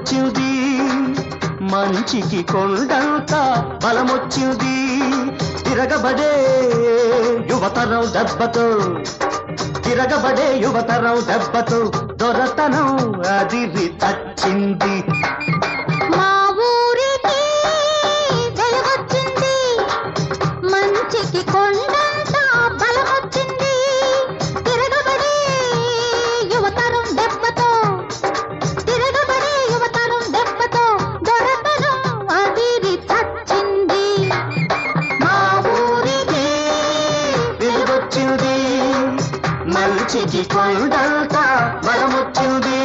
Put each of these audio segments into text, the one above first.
వెలుగొచ్చింది మంచికి కొండంత బలమొచ్చింది తిరగబడే యువతరం దెబ్బతో తిరగబడే యువతరం దెబ్బతో దొరతనం అదిరి తచ్చింది మా ఊరికి వెలుగొచ్చింది మంచికి కొండంత బలమొచ్చింది తిరగబడే యువతరం దెబ్బతో తిరగబడే యువతరం దెబ్బతో దొరతనం అదిరి చచ్చింది మా ఊరికి వెలుగొచ్చింది మంచికి కొండంత బలమొచ్చింది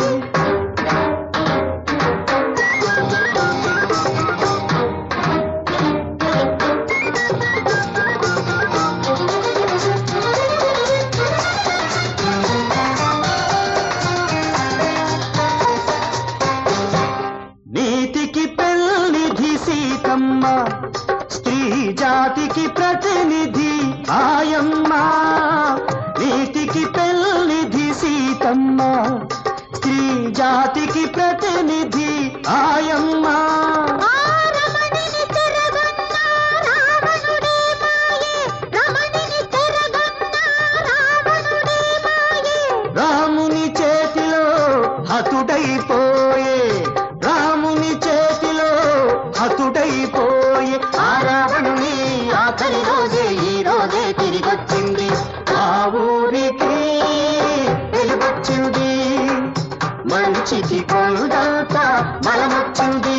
నీతికి పెళ్లిధి సీతమ్మ స్త్రీ జాతికి ప్రతినిధి ఆయమ్మ నీతికి పెళ్లిధి సీతమ్మ స్త్రీ జాతికి ప్రతినిధి ఆయమ్మ ఆ రమణిని చెరగొన్న రావణుడే మాయే రమణిని చెరగొన్న రావణుడే మాయే రాముని చేతిలో హతుడైపోయే రాముని చేతిలో హతుడైపోయే ఆ రావణుని ఆఖరి రోజే ఈ రోజే తిరిగొచ్చింది ఆ ఊరికి వెలుగొచ్చింది మంచికి కొండంత బలమొచ్చింది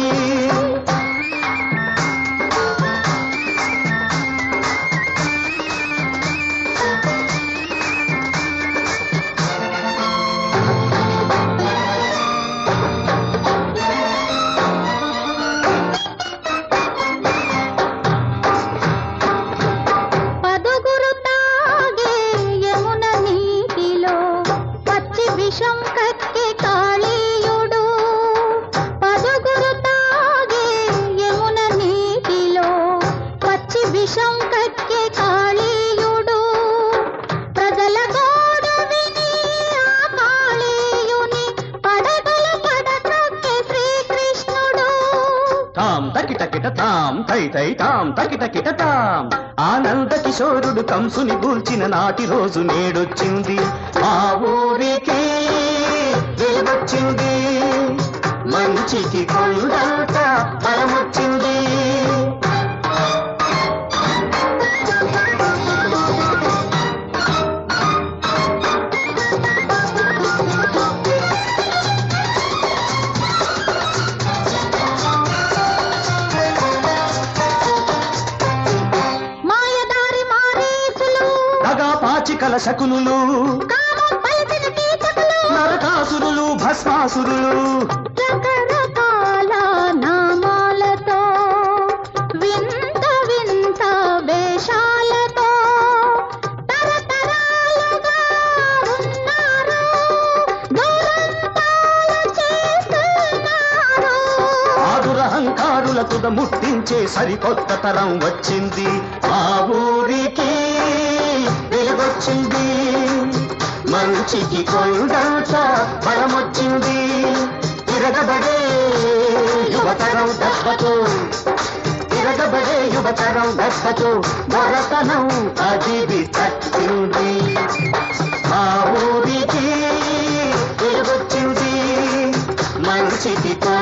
పదుగురు తాగే యమున నీటిలో పచ్చి విషం కక్కే కాళీయుడు పదుగురు తాగే యమున నీటిలో పచ్చి విషం కక్కే కాళీయుడు ప్రజల గోడు విని ఆ కాళీయుని పడగలు పడత్రొక్కే శ్రీకృష్ణుడు తాం తకిటకిట తాం తై తై తాం తకిటకిట తాం ఆనంద కిశోరుడు కంసుని గూల్చిన నాటి రోజు నేడొచ్చింది ఆ ఊరికి వెలుగొచ్చింది మంచికి కొండంత బలమొచ్చింది మాయదారి మారీచులు నగా పాచికల శకునులు కామం పలికిన కీచకులు నరకాసురులు భస్మాసురులు రకరకాల నామాలతో వింత వింత వేషాలతో తరతరాలుగా ఉన్నారు దురంతాలు చేస్తున్నారు ఆదురహంకారుల తుద ముట్టించే సరికొత్త తరం వచ్చింది ఆ ఊరికి వెలుగొచ్చింది మంచికి కొండంత బలమొచ్చింది తిరగబడే యువతరం దెబ్బతో తిరగబడే యువతరం దెబ్బతో దొరతనం అది తచ్చింది ఆ ఊరికి వెలుగొచ్చింది మంచికి కొండంత